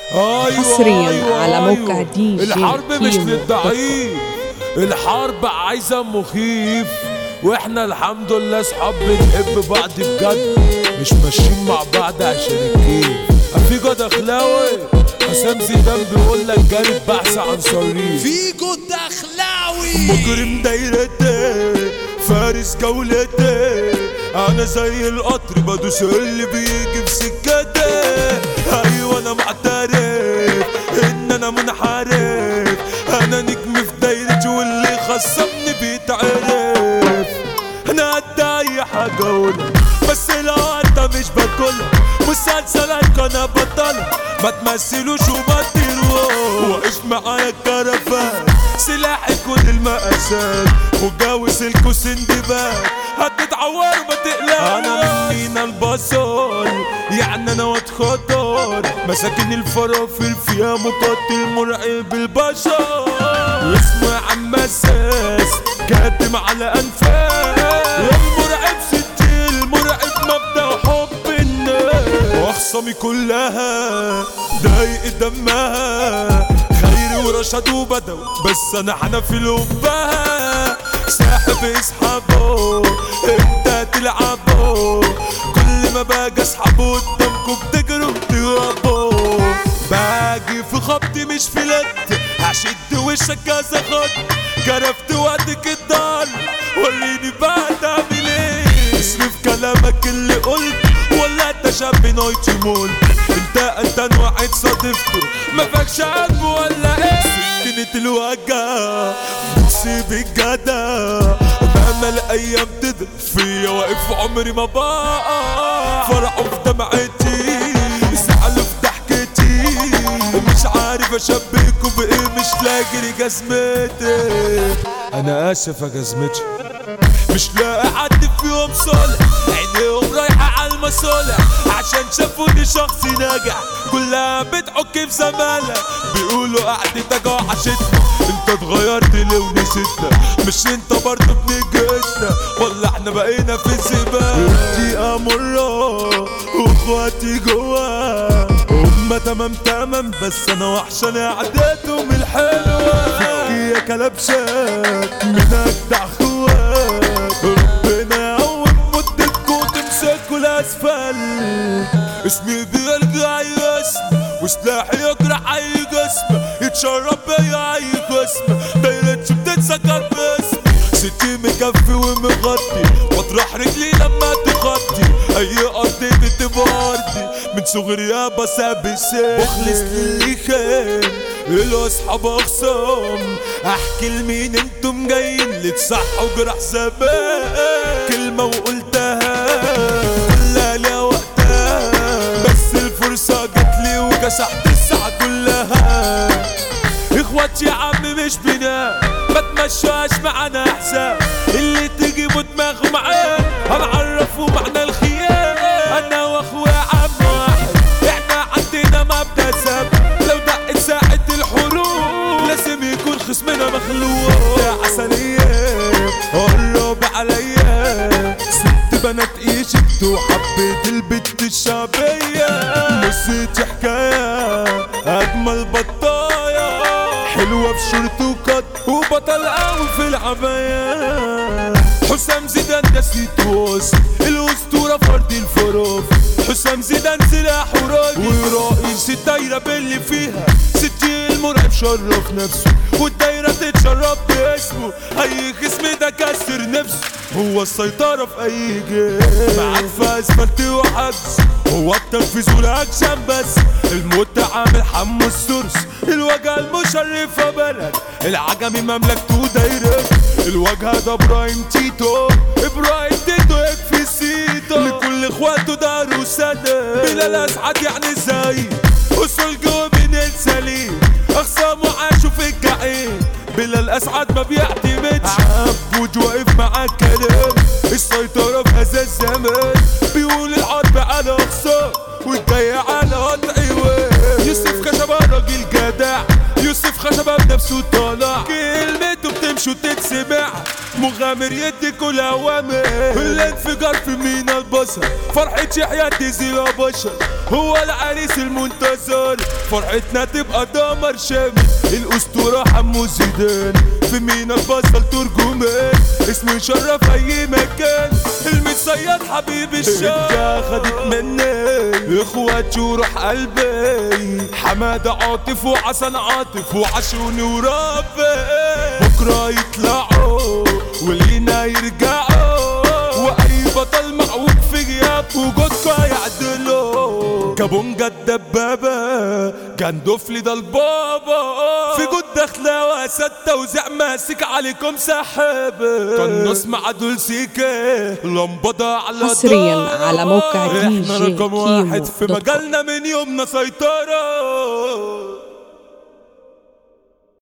ايوه حصرياً أيوة على أيوة. موقع دي جي الحرب مش كيمو للضعيف الحرب عايزه مخيف واحنا الحمد لله اصحاب بنحب بعض بجد مش ماشيين مع بعض عشان الكيف في جد اخلاوي حسام زيدان بيقول لك جاري بحث عن صريف فيجو الدخلاوي مجرم دايرتي فارس جولتي انا زي القطر بدوس اللي بيجي في سكتي ايوه انا معترف ان انا منحرف انا نجم في دايرتي واللي خصمني بيتعرف انا قد اي حاجه اقولها بس لو انت مش باكلها مسلسلك انا بطلها ما تمثلوش وما تطيروش واقف معايا الكرفان سلاحي كل المقاسات وجاوز الكوسين دباب هتتعور ما تقلقش انا من مينا البصل يعني انا واد خطر مساكن الفرافير فيها مقاتل مرعب البشر اسمه يا عم مساس كاتم على انفاس المرعب ستي المرعب مبدأ حب الناس واخصامي كلها ضايق دمها خيري ورشد وبدو بس انا حنفي لبها ساحب اسحبه انت تلعبه كل ما باجي اسحبه قدامكم بتجروا بتهربوا باجي في خبطي مش في لد هشد وشك كذا خط كرفت وقتك الدار وريني بقى تعمل ايه اصرف كلامك اللي قلت ولا انت شاب نايتي مول انت انت واحد صادفته ما فاكش قلب ولا ايه سكنة الوجع بتسيب الجدع مهما الايام تدق فيا واقف عمري ما بقى فرحوا في دمعتي زعلوا في ضحكتي مش عارف اشبهكوا بايه مش لاقي لي جزمتي انا اسف يا جزمتي مش لاقي حد فيهم صالح عينيهم رايحة على المصالح عشان شافوني شخص ناجح كلها بتحك في زمالة بيقولوا قعدتك وحشتنا انت اتغيرت ليه ونسيتنا مش انت برضه بنجتنا ولا احنا بقينا في الزبالة دي مرة واخواتي جوا هما تمام تمام بس انا وحشاني قعدتهم الحلوة فكي يا كلبشات من اجدع اخوات ربنا يقوم مدتكوا تمسكوا الاسفل اسمي بيرجع يسمى وسلاحي يجرح اي جسم يتشرب بيا اي جسم دايرتش بتتسكر باسمي ستي مكفي ومغطي واطرح رجلي لما تخطي اي ارض تبقى ارضي من صغري يا بساب السن بخلص للي خان الاصحاب اخصام احكي لمين انتم جايين لتصحوا جرح زمان كلمه وقلتها كلها ليها وقتها بس الفرصه جاتلي وكسحت الساعه كلها اخواتي يا عم مش بناء ما تمشاش معانا احسان اللي تجي ودماغه معاه هنعرفه معنى الخيانة انا واخويا عم واحد احنا عندنا مبدا ثابت لو دقت ساعة الحروب لازم يكون خصمنا مخلوق يا عسلية قرب عليا ست بنات ايجبت وحبيت البت الشعبية نسيت حكاية اجمل بطاية حلوة في شورت وكت وبطل قوي في العباية حسام زيدان ده سيت وسط الاسطورة فرد الفراف حسام زيدان سلاح وراجل ورئيس الدايرة باللي فيها ستي المرعب شرف نفسه والدايرة تتشرف باسمه اي خصم ده كسر نفسه هو السيطرة في اي جيم معاك في اسفلت وحجز هو التنفيذ والاكشن بس الموت عامل حمو السرس الواجهة المشرفة بلد العجمي مملكته دايرة الواجهة ده ابراهيم تيتو ابراهيم تيتو يكفي سيتو لكل اخواته دار وسنة بلال اسعد يعني زي اصول جوه من السليم اخصامه عاشوا في الجحيم بلال اسعد ما بيعتمدش عبود واقف مع الكلام السيطرة في هذا الزمان بيقول الحرب على اخصام والجاي على قطع وين يوسف خشبة راجل جدع يوسف خشبة بنفسه طالع كلمته بتمشي تمشوا تتسمع مغامر يدي كل اوامر الانفجار في مينا البصر فرحة يحيى تزيل بشر هو العريس المنتظر فرحتنا تبقى دمر شامل الاسطورة حمو زيدان في مينا البصل ترجمان اسمه يشرف اي مكان المتصيد حبيب الشام خدت مني اخواتي وروح قلبي حمادة عاطف وحسن عاطف وعشوني وربي بكرة يطلعوا ولينا يرجعوا واي بطل معوج في غياب وجودكوا يعدلوا كابونجا الدبابة كان دفلي ده البابا في جود داخلة واسد توزيع ماسك عليكم سحابة قناص مع دول سيكا لمبضة على حصرياً دار. على موقع دي احنا جي رقم واحد كيمو في دوت كوم. مجالنا من يومنا سيطرة